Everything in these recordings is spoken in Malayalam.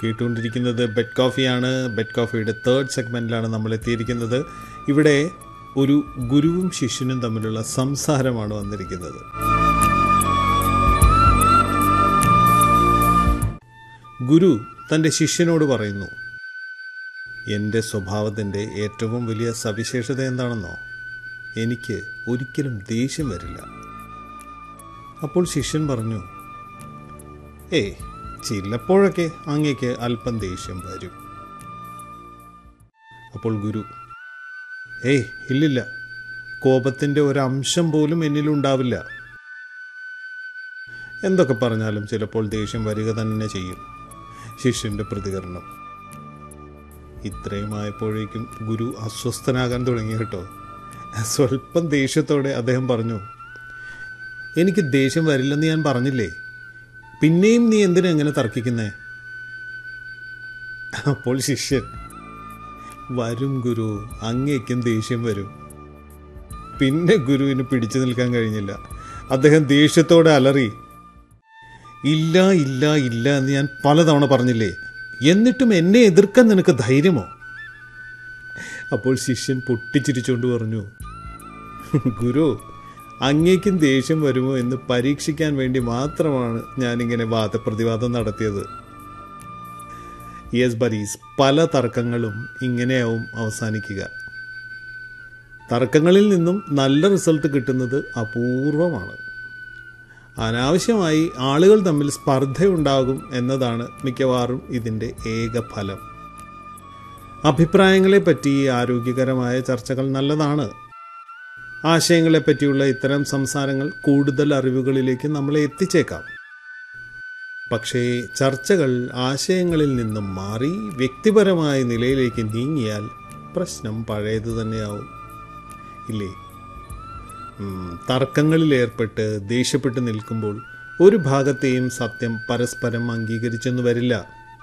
കേട്ടുകൊണ്ടിരിക്കുന്നത് ബെഡ് കോഫിയാണ് ബെഡ് കോഫിയുടെ തേർഡ് സെഗ്മെൻറ്റിലാണ് നമ്മൾ എത്തിയിരിക്കുന്നത് ഇവിടെ ഒരു ഗുരുവും ശിഷ്യനും തമ്മിലുള്ള സംസാരമാണ് വന്നിരിക്കുന്നത് ഗുരു തൻ്റെ ശിഷ്യനോട് പറയുന്നു എൻ്റെ സ്വഭാവത്തിൻ്റെ ഏറ്റവും വലിയ സവിശേഷത എന്താണെന്നോ എനിക്ക് ഒരിക്കലും ദേഷ്യം വരില്ല അപ്പോൾ ശിഷ്യൻ പറഞ്ഞു ഏയ് ചിലപ്പോഴൊക്കെ അങ്ങേക്ക് അല്പം ദേഷ്യം വരും അപ്പോൾ ഗുരു ഏയ് ഇല്ലില്ല കോപത്തിൻ്റെ ഒരംശം പോലും എന്നിലുണ്ടാവില്ല എന്തൊക്കെ പറഞ്ഞാലും ചിലപ്പോൾ ദേഷ്യം വരിക തന്നെ ചെയ്യും ശിഷ്യന്റെ പ്രതികരണം ഇത്രയുമായപ്പോഴേക്കും ഗുരു അസ്വസ്ഥനാകാൻ തുടങ്ങി കേട്ടോ സ്വല്പം ദേഷ്യത്തോടെ അദ്ദേഹം പറഞ്ഞു എനിക്ക് ദേഷ്യം വരില്ലെന്ന് ഞാൻ പറഞ്ഞില്ലേ പിന്നെയും നീ എന്തിനാ എങ്ങനെ തർക്കിക്കുന്നേ അപ്പോൾ ശിഷ്യൻ വരും ഗുരു അങ്ങേക്കും ദേഷ്യം വരും പിന്നെ ഗുരുവിന് പിടിച്ചു നിൽക്കാൻ കഴിഞ്ഞില്ല അദ്ദേഹം ദേഷ്യത്തോടെ അലറി ഇല്ല ഇല്ല ഇല്ല എന്ന് ഞാൻ പലതവണ പറഞ്ഞില്ലേ എന്നിട്ടും എന്നെ എതിർക്കാൻ നിനക്ക് ധൈര്യമോ അപ്പോൾ ശിഷ്യൻ പൊട്ടിച്ചിരിച്ചുകൊണ്ട് പറഞ്ഞു ഗുരു അങ്ങേക്കും ദേഷ്യം വരുമോ എന്ന് പരീക്ഷിക്കാൻ വേണ്ടി മാത്രമാണ് ഞാനിങ്ങനെ വാദപ്രതിവാദം നടത്തിയത് യെസ് ബരീസ് പല തർക്കങ്ങളും ഇങ്ങനെയാവും അവസാനിക്കുക തർക്കങ്ങളിൽ നിന്നും നല്ല റിസൾട്ട് കിട്ടുന്നത് അപൂർവമാണ് അനാവശ്യമായി ആളുകൾ തമ്മിൽ സ്പർദ്ധയുണ്ടാകും എന്നതാണ് മിക്കവാറും ഇതിൻ്റെ ഏക ഫലം അഭിപ്രായങ്ങളെപ്പറ്റി ആരോഗ്യകരമായ ചർച്ചകൾ നല്ലതാണ് ആശയങ്ങളെപ്പറ്റിയുള്ള ഇത്തരം സംസാരങ്ങൾ കൂടുതൽ അറിവുകളിലേക്ക് നമ്മളെ എത്തിച്ചേക്കാം പക്ഷേ ചർച്ചകൾ ആശയങ്ങളിൽ നിന്നും മാറി വ്യക്തിപരമായ നിലയിലേക്ക് നീങ്ങിയാൽ പ്രശ്നം പഴയത് തന്നെയാവും ഇല്ലേ തർക്കങ്ങളിൽ ഏർപ്പെട്ട് ദേഷ്യപ്പെട്ട് നിൽക്കുമ്പോൾ ഒരു ഭാഗത്തെയും സത്യം പരസ്പരം അംഗീകരിച്ചെന്ന് വരില്ല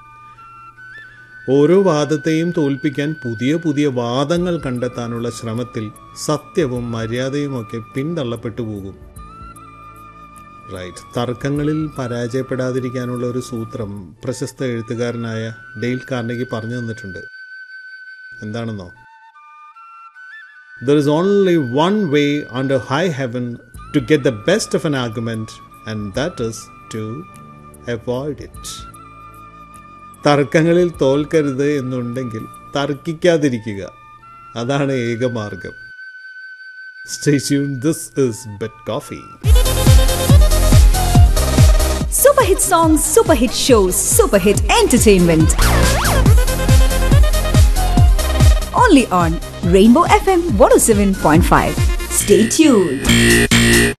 ഓരോ വാദത്തെയും തോൽപ്പിക്കാൻ പുതിയ പുതിയ വാദങ്ങൾ കണ്ടെത്താനുള്ള ശ്രമത്തിൽ സത്യവും മര്യാദയുമൊക്കെ പിന്തള്ളപ്പെട്ടു പോകും റൈറ്റ് തർക്കങ്ങളിൽ പരാജയപ്പെടാതിരിക്കാനുള്ള ഒരു സൂത്രം പ്രശസ്ത എഴുത്തുകാരനായ ഡെയിൽ കാർണഗി പറഞ്ഞു തന്നിട്ടുണ്ട് എന്താണെന്നോ There is only one way under high heaven to get the best of an argument, and that is to avoid it. തർക്കങ്ങളിൽ തോൽക്കരുത് എന്നുണ്ടെങ്കിൽ തർക്കിക്കാതിരിക്കുക അതാണ് ഏക മാർഗം stay tune this is bed coffee Super hit songs, super hit shows, super hit entertainment. Only on Rainbow FM 107.5. Stay tuned.